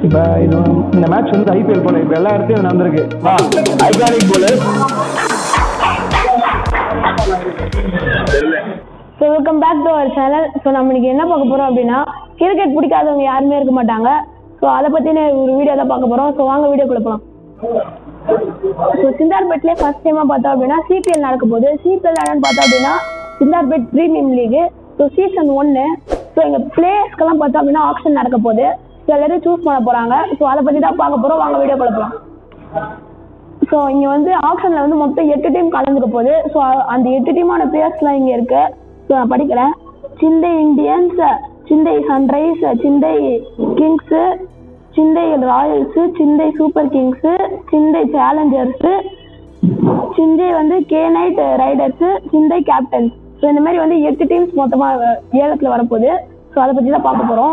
இப்போ இது இந்த மேட்ச் வந்து ஐபிஎல் போல இப்போ எல்லா இடத்துலையும் நடந்திருக்கு வா iconic bowler so welcome back to our channel so நம்ம இன்னைக்கு என்ன பார்க்க போகிறோம் அப்படின்னா கிரிக்கெட் பிடிக்காதவங்க யாருமே இருக்க மாட்டாங்க ஸோ அதை பற்றின ஒரு வீடியோ தான் பார்க்க போகிறோம் ஸோ வாங்க வீடியோக்குள்ள போகலாம் ஸோ சிந்தார்பேட்லேயே ஃபர்ஸ்ட் டைமாக பார்த்தோம் அப்படின்னா சிபிஎல் நடக்க போகுது சிபிஎல் என்னன்னு பார்த்தோம் அப்படின்னா Chintadripet premium league so season ஒன்று ஸோ எங்கள் பிளேயர்ஸ்க்கெல்லாம் பார்த்தோம் அப்படின்னா ஆப்ஷன் நடக்க போகுது ஸோ எல்லாரும் சூஸ் பண்ண போகிறாங்க ஸோ அதை பற்றி தான் பார்க்க போகிறோம் வாங்க வீடியோ போகலாம் ஸோ இங்கே வந்து ஆப்ஷனில் வந்து மொத்தம் எட்டு டீம் கலந்துக்க போகுது ஸோ அந்த எட்டு டீமான பிளேயர்ஸ்லாம் இங்கே இருக்கு ஸோ நான் படிக்கிறேன் சிந்தை இந்தியன்ஸ் சிந்தை சன்ரைஸ் சிந்தை கிங்ஸு சிந்தை ராயல்ஸு சிந்தை சூப்பர் கிங்ஸு சிந்தை சேலஞ்சர்ஸு சிந்தை வந்து K knight riders Chintai captains so இந்த மாதிரி வந்து எட்டு டீம்ஸ் மொத்தமாக ஏலத்தில் வரப்போகுது ஸோ அதை பற்றி தான் பார்க்க போகிறோம்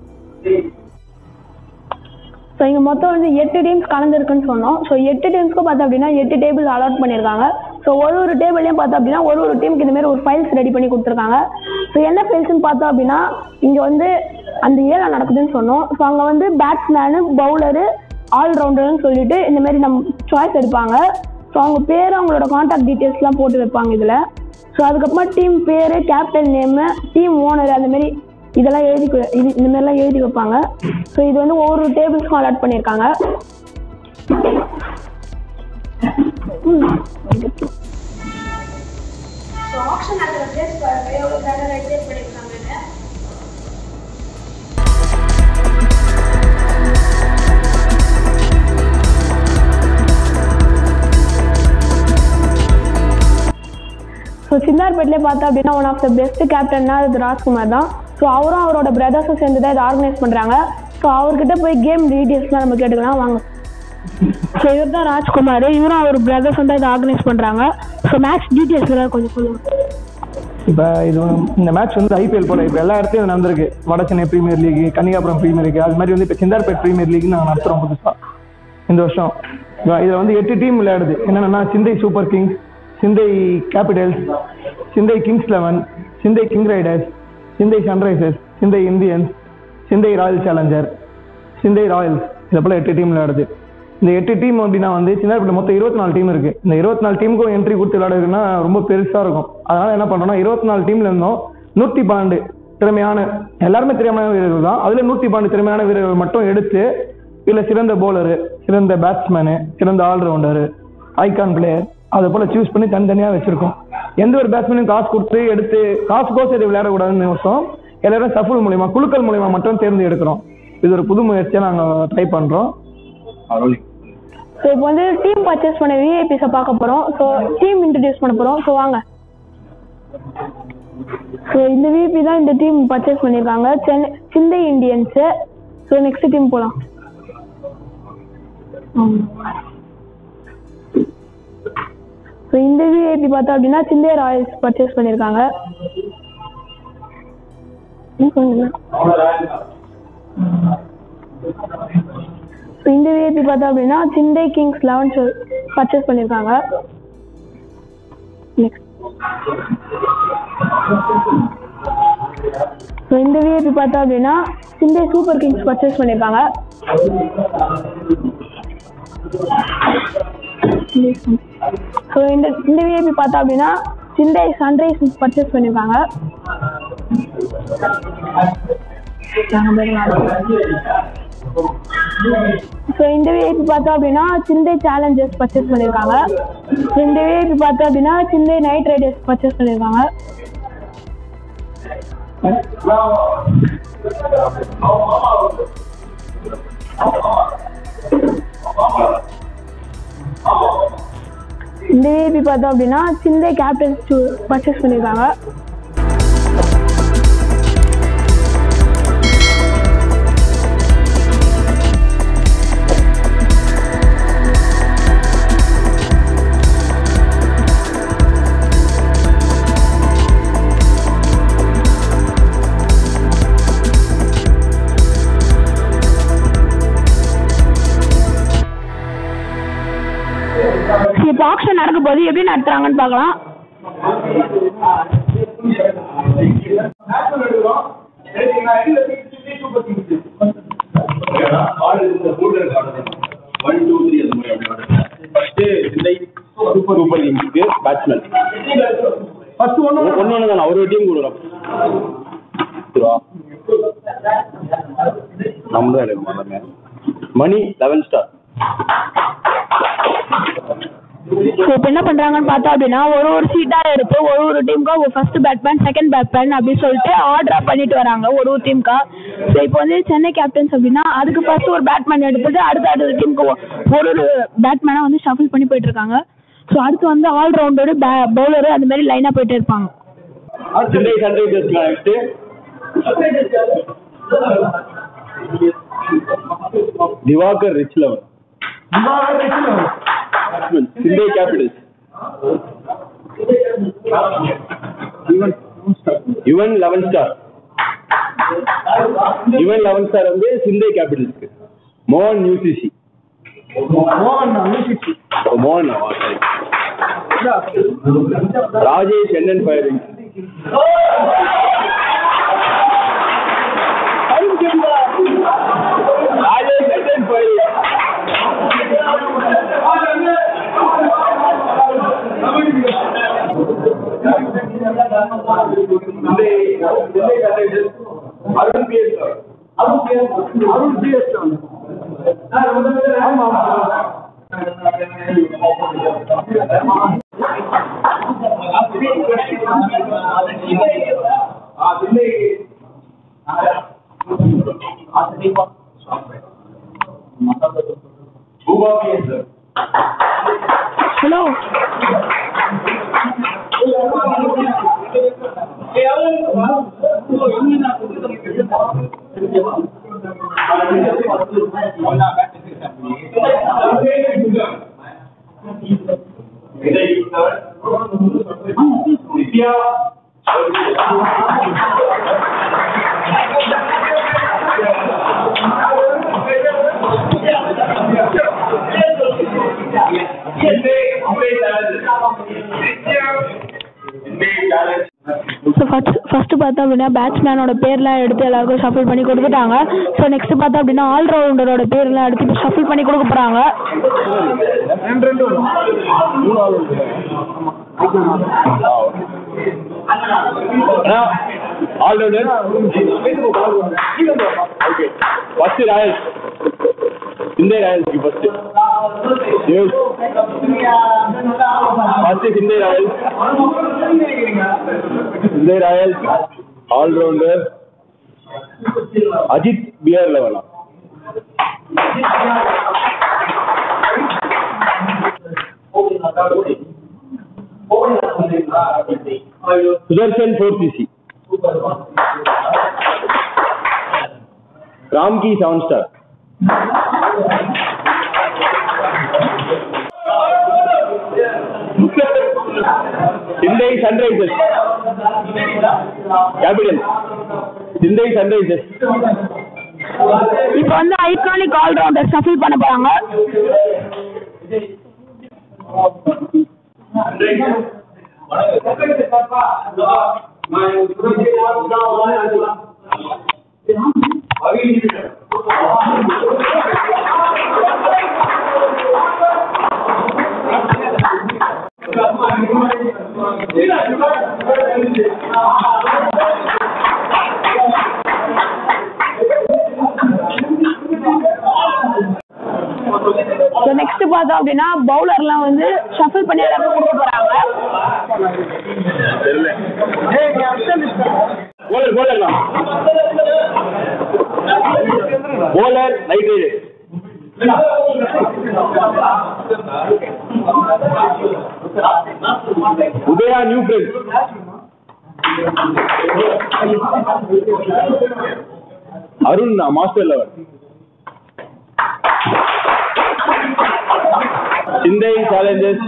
ஸோ இங்கே மொத்தம் வந்து எட்டு டீம்ஸ் கலந்துருக்குன்னு சொன்னோம் ஸோ எட்டு டீம்ஸ்க்கும் பார்த்தோம் அப்படின்னா எட்டு டேபிள் அலாட் பண்ணியிருக்காங்க ஸோ ஒரு ஒரு டேபிள்லையும் பார்த்தோம் அப்படின்னா ஒரு ஒரு டீமுக்கு இந்த மாதிரி ஒரு ஃபைல்ஸ் ரெடி பண்ணி கொடுத்துருக்காங்க ஸோ என்ன ஃபைல்ஸ்னு பார்த்தோம் அப்படின்னா இங்கே வந்து அந்த ஏலம் நடக்குதுன்னு சொன்னோம் ஸோ அங்கே வந்து பேட்ஸ்மேனு பவுலரு ஆல்ரவுண்டர்னு சொல்லிட்டு இந்த மாதிரி நம்ம சாய்ஸ் எடுப்பாங்க ஸோ அவங்க பேர் அவங்களோட காண்டாக்ட் டீட்டெயில்ஸ்லாம் போட்டு வைப்பாங்க இதில் ஸோ அதுக்கப்புறமா டீம் பேர் கேப்டன் நேமு டீம் ஓனர் அந்த மாதிரி இதெல்லாம் எழுதி கு- இது இந்த மாதிரிலாம் எழுதி வைப்பாங்க ஸோ இது வந்து ஒவ்வொரு டேபிள்ஸ்க்கும் அலாட் பண்ணியிருக்காங்க ஆப்ஷன் நடக்கிற பிளேஸ் எவ்வளோ பேனர் ரெடியூஸ் பண்ணியிருக்காங்கன்னு ஸோ சிந்தார்பேட்லேயே பார்த்தா அப்படின்னா ஒன் ஆஃப் த பெஸ்ட் கேப்டன்னா இது ராஜ்குமார் தான் ஸோ அவரும் அவரோட பிரதர்ஸும் சேர்ந்து தான் இதை ஆர்கனைஸ் பண்ணுறாங்க ஸோ அவர்கிட்ட போய் கேம் டீட்டெயில்ஸ்லாம் நம்ம கேட்டுக்கலாம் வாங்க ஸோ இவர் தான் ராஜ்குமார் இவரும் அவர் பிரதர்ஸும் தான் இதை ஆர்கனைஸ் பண்ணுறாங்க ஸோ மேட்ச் டீட்டெயில்ஸ் எல்லாம் கொஞ்சம் சொல்லுங்கள் இப்போ இது இந்த மேட்ச் வந்து ஐபிஎல் போல இப்போ எல்லா இடத்துலையும் நடந்திருக்கு வட Chennai premier league Kannigapuram premier league அது மாதிரி வந்து இப்போ சிந்தார்பேட் பிரீமியர் லீக் நாங்கள் நடத்துகிறோம் புதுசாக இந்த வருஷம் இதில் வந்து எட்டு டீம் விளையாடுது என்னென்னா Chintai super kings Chintai capitals Chintai kings eleven Chintai king riders Chintai sunrisers Chintai Indians Chintai royal challenger Chintai royals இதை போல் எட்டு டீம் விளையாடுது இந்த எட்டு டீம் அப்படின்னா வந்து சின்னார்பேட்டில் மொத்தம் இருபத்தி நாலு டீம் இருக்கு இந்த இருபத்தி நாலு டீமுக்கும் என்ட்ரி கொடுத்து விளையாடுறதுன்னா ரொம்ப பெருசாக இருக்கும் அதனால என்ன பண்ணுறோம்னா இருபத்தி நாலு டீம்ல இருந்தோம் நூற்றி பன்னெண்டு திறமையான எல்லாருமே திறமையான வீரர்கள் தான் அதில் நூற்றி பன்னெண்டு திறமையான வீரர்கள் மட்டும் எடுத்து இதில் சிறந்த பவுலரு சிறந்த பேட்ஸ்மேனு சிறந்த ஆல்ரவுண்டரு ஐகான் பிளேயர் அதை போல் சூஸ் பண்ணி தனித்தனியாக வச்சுருக்கோம் எந்த ஒரு பேட்ஸ்மேனும் காசு கொடுத்து எடுத்து காசு கோசம் இது விளையாடக்கூடாதுன்னு வருஷம் எல்லாரும் சஃபுல் மூலியமா குழுக்கள் மூலியமா மட்டும் தேர்ந்து எடுக்கிறோம் இது ஒரு புது முயற்சியாக நாங்கள் ட்ரை பண்ணுறோம் ஸோ இப்போ வந்து டீம் பர்ச்சேஸ் பண்ண விஐபிஸை பார்க்க போகிறோம் ஸோ டீம் இன்ட்ரடியூஸ் பண்ண போகிறோம் ஸோ வாங்க ஸோ இந்த விஐபி தான் இந்த டீம் பர்ச்சேஸ் பண்ணியிருக்காங்க Chennai Chintai Indians so next team போகலாம் ஸோ இந்த விஐபி பார்த்தோம் அப்படின்னா சிந்தை ராயல்ஸ் பர்ச்சேஸ் பண்ணியிருக்காங்க இன்னும் கொஞ்சம் ஸோ இந்த விஐபி பார்த்தோம் அப்படின்னா சிந்தை கிங்ஸ் லெவன் பர்ச்சேஸ் பண்ணியிருக்காங்க நெக்ஸ்ட் ஸோ இந்த விஐபி பார்த்தோம் அப்படின்னா சிந்தை சூப்பர் கிங்ஸ் பர்ச்சேஸ் பண்ணியிருக்காங்க ஸோ இந்த இந்த விஐபி பார்த்தோம் அப்படின்னா சிந்தை சன்ரைஸ் பர்ச்சேஸ் பண்ணியிருக்காங்க ஸோ இந்த விஐபி பார்த்தோம் அப்படின்னா சிந்தை சேலஞ்சர்ஸ் பர்ச்சேஸ் பண்ணியிருக்காங்க ஸோ இந்த விஐபி பார்த்தோம் அப்படின்னா சிந்தை நைட் ரைடர்ஸ் பர்ச்சேஸ் பண்ணியிருக்காங்க இந்த விஐபி பார்த்தோம் அப்படின்னா சிந்தை கேப்டன்ஸ் பர்ச்சேஸ் பண்ணியிருக்காங்க இப்போ ஆக்ஷன் நடக்க போது எப்படி நடத்துறாங்கன்னு பார்க்கலாம் நேச்சுரல் எடுக்கிறோம் எடுத்தீங்கன்னா அடியில் சூப்பர் கிங்ஸ் பேட்ஸ்மேன் ஃபர்ஸ்ட் ஒன்று ஒன்று ஒன்று தானே ஒரு டீம் கொடுக்குறோம் ரூபா நம்ம தான் எடுக்கணும் எல்லாமே மணி லெவன் ஸ்டார் ஸோ இப்போ என்ன பண்றாங்கன்னு பார்த்தா அப்படின்னா ஒரு ஒரு சீட்டா எடுத்து ஒரு ஒரு டீமுக்கா ஃபர்ஸ்ட் பேட்மேன் செகண்ட் பேட்மேன் அப்படின்னு சொல்லிட்டு ஆர்டரா பண்ணிட்டு வராங்க ஒரு ஒரு டீமுக்கா ஸோ இப்போ வந்து சென்னை கேப்டன்ஸ் அப்படின்னா அதுக்கு ஃபர்ஸ்ட் ஒரு பேட்மேன் எடுத்துட்டு அடுத்த அடுத்த டீமுக்கு ஒரு ஒரு பேட்மேனா வந்து ஷஃபிள் பண்ணி போயிட்டு இருக்காங்க ஸோ அடுத்து வந்து ஆல்ரவுண்டரு பவுலரு அந்த மாதிரி லைனா போயிட்டு இருப்பாங்க Chennai Sunrisers next Diwakar rich eleven Shinde Capitals Yuvan eleven star Yuvan eleven star வந்து சிண்டே கேபிட்டல்ஸ்க்கு மோகன் யூசிசி மோகன் மியூசிக் மோகன் Rajesh NN firing Rajesh NN firing Arun PS Arun PS ஆமா ஹலோ ஸோ ஃபர்ஸ்ட் ஃபர்ஸ்ட் பார்த்தா அப்படின்னா பேட்ஸ்மேனோட பேர்லாம் எடுத்து எல்லாருக்கும் ஷஃபிள் பண்ணி கொடுத்துட்டாங்க ஸோ நெக்ஸ்ட் பார்த்தா அப்படின்னா ஆல்ரவுண்டரோட பேர்லாம் எடுத்து இப்போ ஷஃபிள் பண்ணி கொடுக்க போறாங்க ரெண்டு ரெண்டு வரும் allrounder okay first royals Chintai ராயல்ஸ்க்கு first first Chintai royals Chintai royals allrounder Ajith பியர் லெவலா Sudharshan four CC Ramki seven star Chintai sunrisers capital Chintai sunrisers இப்போ வந்து ஐகானிக் ஆல்ரவுண்டர் ஷஃபிள் பண்ண போறாங்க ஸோ நெக்ஸ்ட் பார்த்தோம் அப்படின்னா பவுலர்லாம் வந்து ஷஃபிள் பண்ணி எல்லாருக்கும் கொடுக்க போறாங்க தெரியல போலர் போலர் தான் bowler right rider Udaya new friends Arun master level Chintai challengers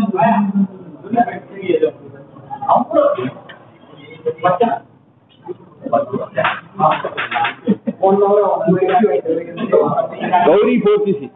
Gowri போர்த்திசி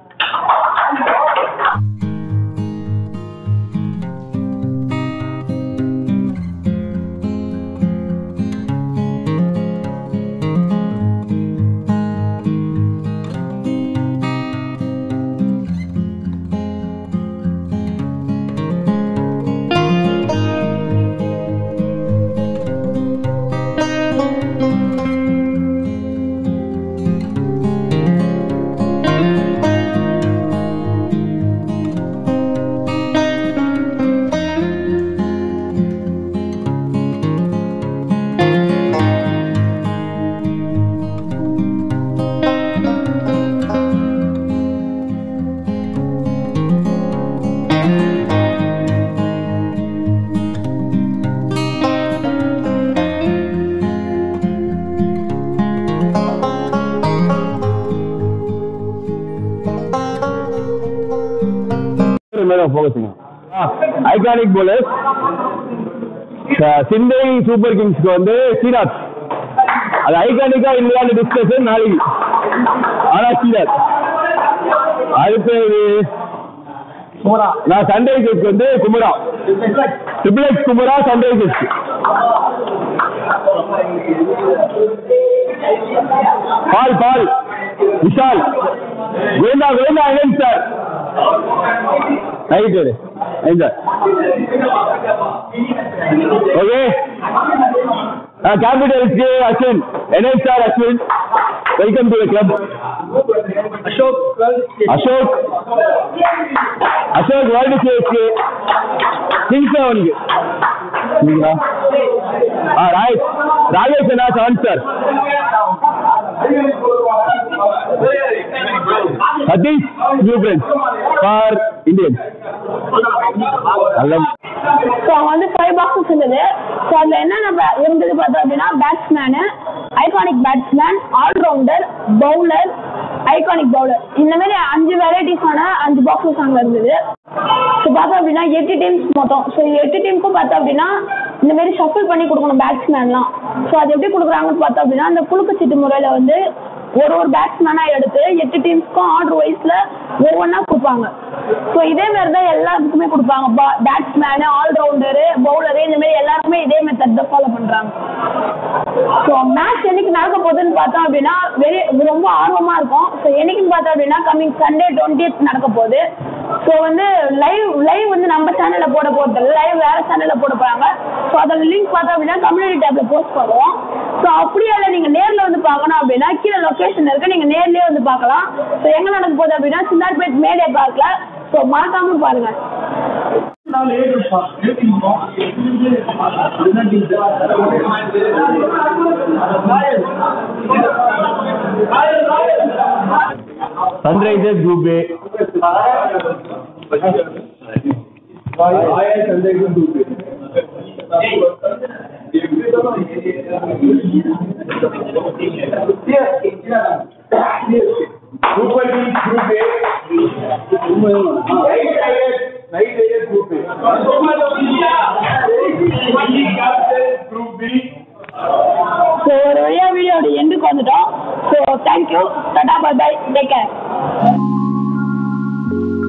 focusing iconic bowlers Chintai super கிங்ஸ்க்கு வந்து ஸ்ரீநாத் அது ஐகானிக்கா இல்லையான்னு டிஸ்கஷன் நாளைக்கு ஆனா ஸ்ரீநாத் அடுத்து நான் சன்ரைசர்ஸ்க்கு வந்து Kumara triple X Kumara sunrisers ball ball Vishal வேண்டா வேண்டா அயன் சார் ரைட் எங்க ஓகே கேபிட்டல்ஸ்க்கு Ashwin NS sir Ashwin welcome to the club Ashok Ashok Ashok world CSK kings அவனுக்கு நீங்களா ஆ ராய் ராகேஷ் அண்ணா seven sir Satish new friends for Indians நல்ல ஸோ அவங்க வந்து ஃபைவ் பாக்ஸஸ் இருந்தது ஸோ அதில் என்னென்ன ba- இருந்தது பார்த்தோம் அப்படின்னா batsman iconic batsman allrounder bowler iconic bowler இந்த மாதிரி அஞ்சு வெரைட்டிஸான அஞ்சு பாக்ஸஸ் அங்கே இருந்தது ஸோ பார்த்தோம் அப்படின்னா எட்டு டீம்ஸ் மொத்தம் ஸோ எட்டு டீமுக்கும் பார்த்தோம் அப்படின்னா இந்த மாதிரி ஷஃபிள் பண்ணி கொடுக்கணும் பேட்ஸ்மேன்லாம் ஸோ அது எப்படி கொடுக்குறாங்கன்னு பார்த்தோம் அப்படின்னா அந்த குலுக்கு சீட்டு முறையில் வந்து ஒரு ஒரு பேட்ஸ்மேனாக எடுத்து எட்டு டீம்ஸ்க்கும் ஆர்டர் வைஸில் ஒவ்வொன்றா கொடுப்பாங்க ஸோ இதே மாதிரி தான் எல்லாத்துக்குமே கொடுப்பாங்க பேட்ஸ்மேனு ஆல்ரவுண்டரு பவுலரு இந்த மாதிரி எல்லாருக்குமே இதே மெத்தட் தான் ஃபாலோ பண்ணுறாங்க ஸோ மேட்ச் என்னைக்கு நடக்க போகுதுன்னு பார்த்தோம் அப்படின்னா வெரி ரொம்ப ஆர்வமாக இருக்கும் ஸோ என்னைக்குன்னு பார்த்தோம் அப்படின்னா கம்மிங் சண்டே டுவெண்ட்டியத் நடக்க போகுது ஸோ வந்து லைவ் லைவ் வந்து நம்ம சேனலில் போட போகிறது லைவ் வேறு சேனலில் போட போகிறாங்க ஸோ அதோட லிங்க் பார்த்தோம் அப்படின்னா கம்யூனிட்டி டேப்பில் போஸ்ட் பண்ணுவோம் ஸோ அப்படியே இல்லை நீங்கள் நேரில் வந்து பார்க்கணும் அப்படின்னா கீழே லொக்கேஷன் இருக்குது நீங்கள் நேர்லேயே வந்து பார்க்கலாம் ஸோ எங்கே நடக்க போகுது அப்படின்னா சிந்தார்பேட் மேடே பார்க்கில் ஸோ மறக்காம பாருங்கள் sunrisers group A super kings group A knight riders knight riders group A group B so ஒரு வழியாக வீடியோட எண்டுக்கு வந்துட்டோம் so thank you tata bye bye take care